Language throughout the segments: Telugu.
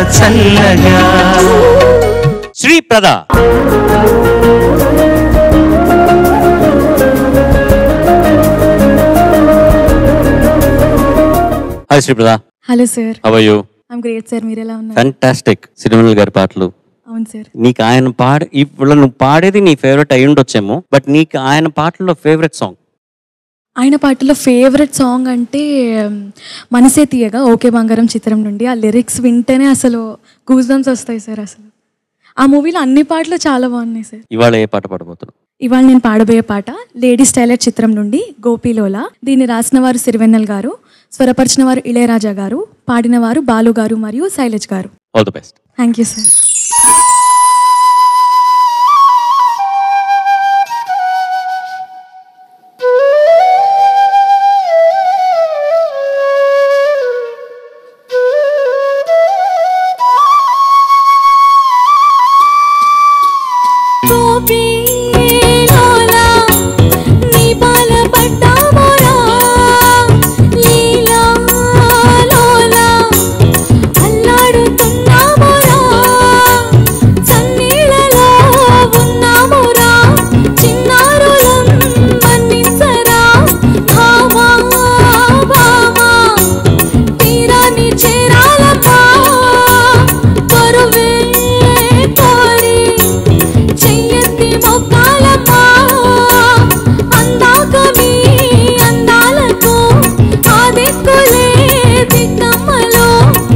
చల్లగా Sriprada hi Sriprada hello sir how are you I'm great sir మీరు ఎలా ఉన్నారు ఫ్యాంటాస్టిక్ సిరిమల్ గారి పాటలు అవును సార్ నీకు ఆయన పాడ ఇప్పుడు నువ్వు పాడేది నీ ఫేవరెట్ అయి ఉండొచ్చేమో బట్ నీకు ఆయన పాటల్లో ఫేవరెట్ సాంగ్ ఆయన పాటలో ఫేవరెట్ సాంగ్ అంటే ఉమ్, మనసే తీయగా ఓకే బంగారం చిత్రం నుండి ఆ లిరిక్స్ వింటేనే అసలు గూస్ బంప్స్ వస్తాయి సార్ అసలు ఆ మూవీలో అన్ని పాటలు చాలా బాగున్నాయి సార్ ఇవాళ ఏ పాట పాడబోతున్నావు ఇవాళ నేను పాడబోయే పాట లేడీ స్టైలర్ చిత్రం నుండి గోపీలోల దీన్ని రాసిన వారు సిరివెన్నెల్ గారు స్వరపరిచిన వారు ఇళయరాజా గారు పాడిన వారు బాలు గారు మరియు Shailaj garu all the best thank you sir గోపీలోలా నీ పాల పట్టామోరా లీలాలోలా అల్లాడుతున్నామోరా చన్నీళ్ళలో ఉన్నామురా చిన్నారులం మన్నించరా భామా భామా తీరాన్ని చేరాలమ్మా కరువే కోరి చెయ్యెత్తి మొక్కాలమ్మా అందాక మీ అందాలకు ఆ దిక్కులే దిక్కమ్మలో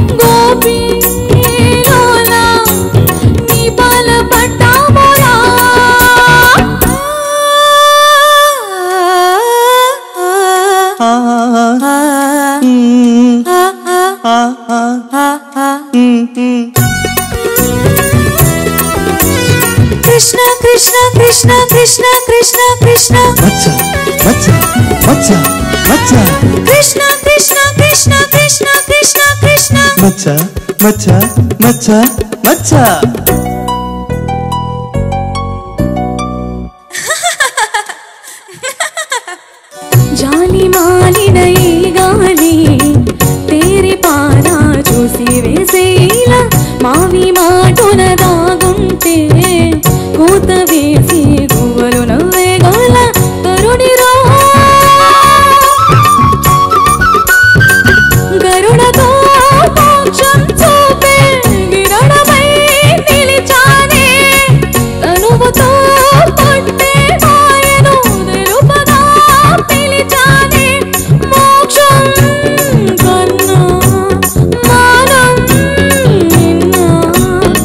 గోపీలోలా నీ పాల పట్టామోరా కృష్ణ కృష్ణ కృష్ణ కృష్ణ కృష్ణ కృష్ణ మచ్చ మచ్చ మచ్చ మచ్చ కృష్ణ కృష్ణ కృష్ణ కృష్ణ కృష్ణ కృష్ణ మచ్చ మచ్చ మచ్చ మచ్చ జాలి మాలిన ఈ గాలి తేరి పారా చూసి వేసేలా మావి మాటున దాగుంటే కూత వేసి గువ్వలు నవ్వే గోల తరుణిరా గరుడతో మోక్షం చూపే గిరణమై నిలిచానే తనువుతో పట్టే మాయను తెలుపగా పిలిచానే మోక్షం కన్నా మానం నిన్న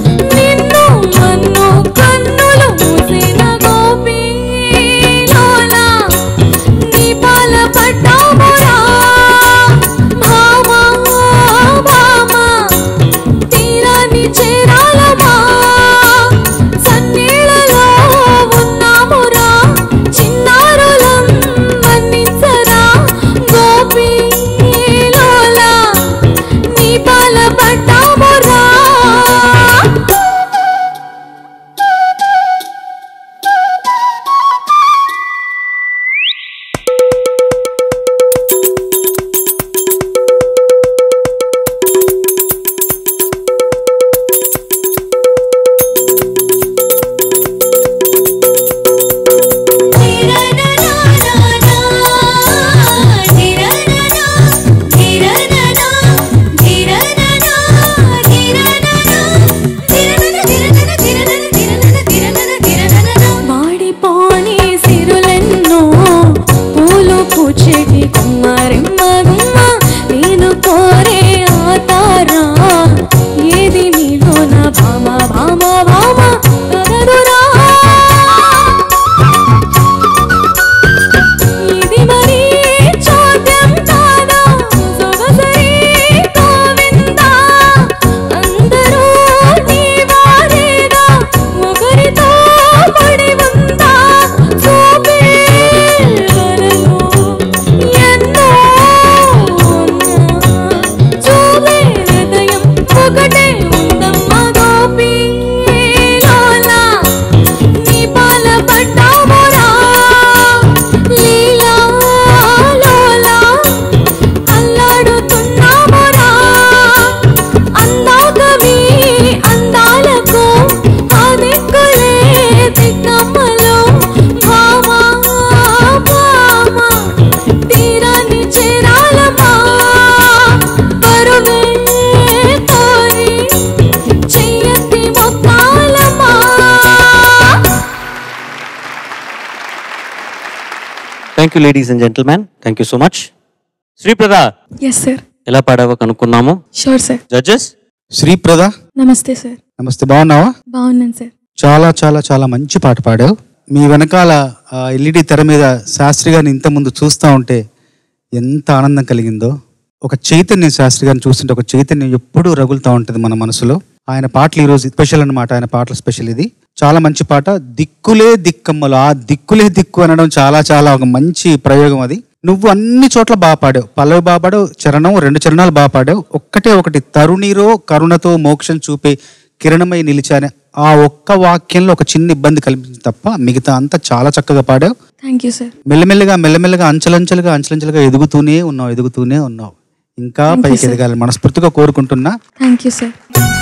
thank you ladies and gentlemen thank you so much Sriprada yes sir ఎలా పాడావో కనుక్కున్నాము షూర్ సార్ జడ్జెస్ శ్రీప్రద నమస్తే సార్ నమస్తే బాగున్నావా బాగున్నాను సార్ చాలా చాలా చాలా మంచి పాట పాడావు మీ వెనకాల ఎల్ఈడి తెర మీద శాస్త్రి గారిని ఇంత ముందు చూస్తూ ఉంటే ఎంత ఆనందం కలిగిందో ఒక చైతన్యం శాస్త్రి గారిని చూస్తుంటే ఒక చైతన్యం ఎప్పుడూ రగులుతూ ఉంటుంది మన మనసులో ఆయన పాటలు ఈరోజు స్పెషల్ అన్నమాట ఆయన పాటలు స్పెషల్ ఇది చాలా మంచి పాట దిక్కులే దిక్కమ్మలు ఆ దిక్కులే దిక్కు అనడం చాలా చాలా ఒక మంచి ప్రయోగం అది నువ్వు అన్ని చోట్ల బాగా పాడావు పల్లవి బాగా పాడావు చరణం రెండు చరణాలు బాగా పాడావు ఒక్కటే ఒకటి తరుణిరో కరుణతో మోక్షం చూపే కిరణమై నిలిచానే ఆ ఒక్క వాక్యంలో ఒక చిన్న ఇబ్బంది కల్పించింది తప్ప మిగతా అంతా చాలా చక్కగా పాడావు థ్యాంక్ యూ సార్ మెల్లమెల్లగా మెల్లమెల్లగా అంచెలంచెలుగా అంచెలంచెలుగా ఎదుగుతూనే ఉన్నావు ఎదుగుతూనే ఉన్నావు ఇంకా Thank you, పైకి sir. ఎదగాలని మనస్ఫూర్తిగా కోరుకుంటున్నా థ్యాంక్ యూ సార్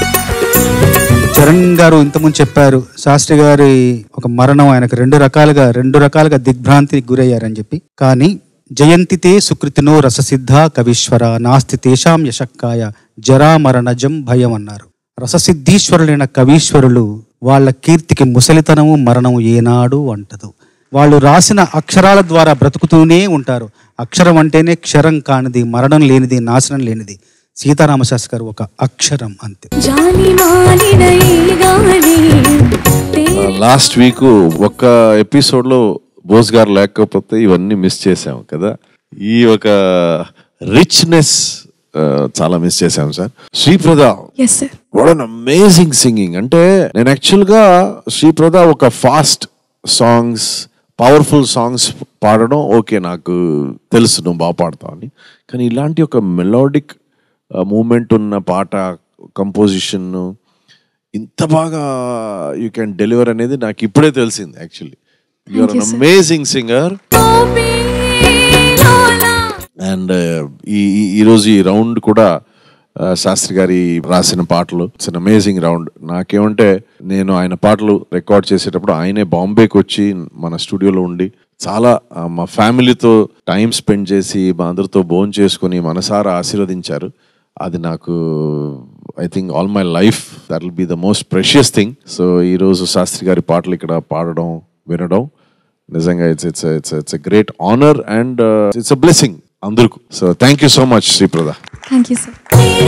చరణ్ గారు ఇంతకుముందు చెప్పారు శాస్త్రి గారి ఒక మరణం ఆయనకు రెండు రకాలుగా రెండు రకాలుగా దిగ్భ్రాంతికి గురయ్యారని చెప్పి కానీ జయంతితే సుకృతినో రససిద్ధ కవీశ్వర నాస్తి తేషాం యశక్కాయ జరామరణజం భయం అన్నారు రససిద్ధీశ్వరులైన కవీశ్వరులు వాళ్ళ కీర్తికి ముసలితనము మరణము ఏనాడు అంటదు వాళ్ళు రాసిన అక్షరాల ద్వారా బ్రతుకుతూనే ఉంటారు అక్షరం అంటేనే క్షరం కానిది మరణం లేనిది నాశనం లేనిది సీతారామశాస్త్రి గారు ఒక అక్షరం అంతే జాని మాలిన ఈ గాలి లాస్ట్ వీక్ ఒక్క ఎపిసోడ్ లో బోస్ గారు లేకపోతే ఇవన్నీ మిస్ చేసాం కదా ఈ ఒక రిచ్నెస్ చాలా మిస్ చేసాం sir Sriprada yes sir what an amazing singing అంటే నేను యాక్చువల్ గా శ్రీప్రద ఒక ఫాస్ట్ సాంగ్స్ పవర్ఫుల్ సాంగ్స్ పాడడం ఓకే నాకు తెలుసు నువ్వు బాగా పాడతావు అని కానీ ఇలాంటి ఒక మెలోడిక్ మూమెంట్ ఉన్న పాట కంపోజిషన్ ఇంత బాగా యూ క్యాన్ డెలివర్ అనేది నాకు ఇప్పుడే తెలిసింది actually you are Thank you, an sir. Amazing singer and ఈ ఈ- ఈరోజు ఈ రౌండ్ కూడా ఆ, శాస్త్రి గారి రాసిన పాటలు ఇట్స్ అన్ అమేజింగ్ రౌండ్ నాకేమంటే నేను ఆయన పాటలు రికార్డ్ చేసేటప్పుడు ఆయనే బాంబేకి వచ్చి మన స్టూడియోలో ఉండి చాలా ఆ, మా ఫ్యామిలీతో టైం స్పెండ్ చేసి మా అందరితో భోజనం చేసుకొని మనసారా ఆశీర్వదించారు అది నాకు I think all my life that will be the most precious thing so ఈరోజు శాస్త్రి గారి పాటలు ఇక్కడ పాడడం వినడం నిజంగా it's it's it's it's great honour and it's a blessing అందరికి so thank you so much Sriprada thank you sir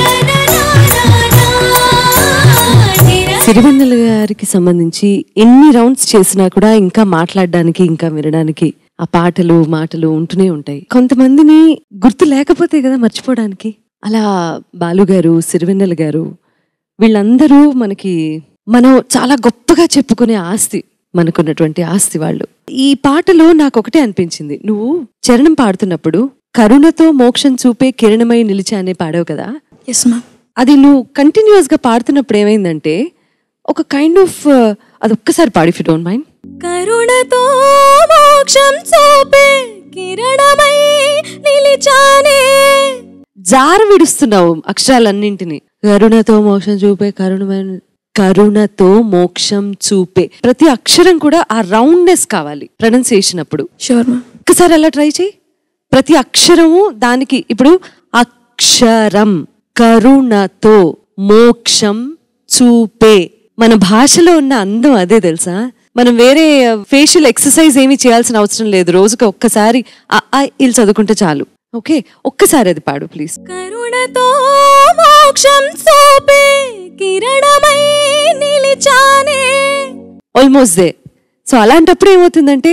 Sirivennela గారికి సంబంధించి ఎన్ని రౌండ్స్ చేసినా కూడా ఇంకా మాట్లాడడానికి ఇంకా వినడానికి ఆ పాటలు మాటలు ఉంటూనే ఉంటాయి కొంతమందిని గుర్తు లేకపోతే కదా మర్చిపోవడానికి అలా బాలు గారు సిరివెన్నెల గారు వీళ్ళందరూ మనకి మనం చాలా గొప్పగా చెప్పుకునే ఆస్తి మనకున్నటువంటి ఆస్తి వాళ్ళు ఈ పాటలో నాకు ఒకటే అనిపించింది నువ్వు చరణం పాడుతున్నప్పుడు కరుణతో మోక్షం చూపే కిరణమై నిలిచా అనే పాడావు కదా ఎస్ మ్యామ్ అది నువ్వు కంటిన్యూస్ గా పాడుతున్నప్పుడు ఏమైందంటే ఒక కైండ్ ఆఫ్ అది ఒక్కసారి పాడి ఇఫ్ డోంట్ మైండ్ కరుణతో మోక్షం చూపే కిరణమై నిలిచానే జార విడుస్తున్నావు అక్షరాలన్నింటినీ కరుణతో మోక్షం చూపే కరుణమైన కరుణతో మోక్షం చూపే ప్రతి అక్షరం కూడా ఆ రౌండ్నెస్ కావాలి ప్రొనౌన్సియేషన్ అప్పుడు షూర్ మ్యామ్ ఒక్కసారి అలా ట్రై చేయి ప్రతి అక్షరము దానికి ఇప్పుడు అక్షరం కరుణతో మోక్షం చూపే మన భాషలో ఉన్న అందం అదే తెలుసా మనం వేరే ఫేషియల్ ఎక్సర్సైజ్ ఏమీ చేయాల్సిన అవసరం లేదు రోజుకి ఒక్కసారి ఆ ఆ ఇల్ చదువుకుంటే చాలు ఓకే ఒక్కసారి అది పాడు ప్లీజ్ కరుణతో మోక్షం చూపే కిరణమై నిలిచానే ఆల్మోస్ట్ దే సో అలాంటప్పుడు ఏమవుతుందంటే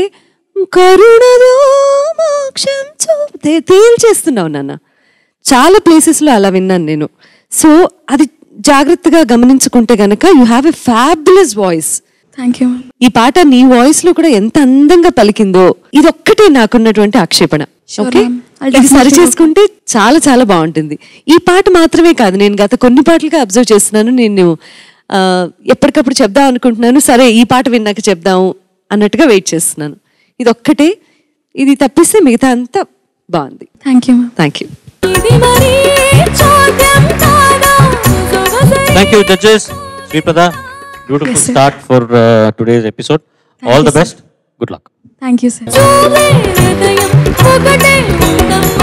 కరుణదో మోక్షం చూపే తేల్చేస్తున్నావు నాన్న చాలా ప్లేసెస్లో అలా విన్నాను నేను సో అది జాగ్రత్తగా గమనించుకుంటే గనక you have a fabulous voice thank you ma'am ఈ పాట నీ వాయిస్ లో కూడా ఎంత అందంగా పలికిందో ఇది ఒక్కటే నాకున్నటువంటి ఆక్షేపణ Sure, ఓకే ma'am. I'll ఇది సరి definitely చేసుకుంటే చాలా చాలా బాగుంటుంది ఈ పాట మాత్రమే కాదు నేను గత కొన్ని పాటలుగా అబ్జర్వ్ చేస్తున్నాను నేను ఆ, ఎప్పటికప్పుడు చెప్దాం అనుకుంటున్నాను సరే ఈ పాట విన్నాక చెప్దాం అన్నట్టుగా వెయిట్ చేస్తున్నాను ఇది ఒక్కటే ఇది తప్పిస్తే మిగతా అంతా బాగుంది thank you ma'am thank you ఇది మరీ చోద్యం కాదా సొగసరి thank you judges Sriprada beautiful Yes, sir. Start for today's episode all the you, sir. Best good luck thank you sir చూపే హృదయం ఒకటే ఉందమ్మ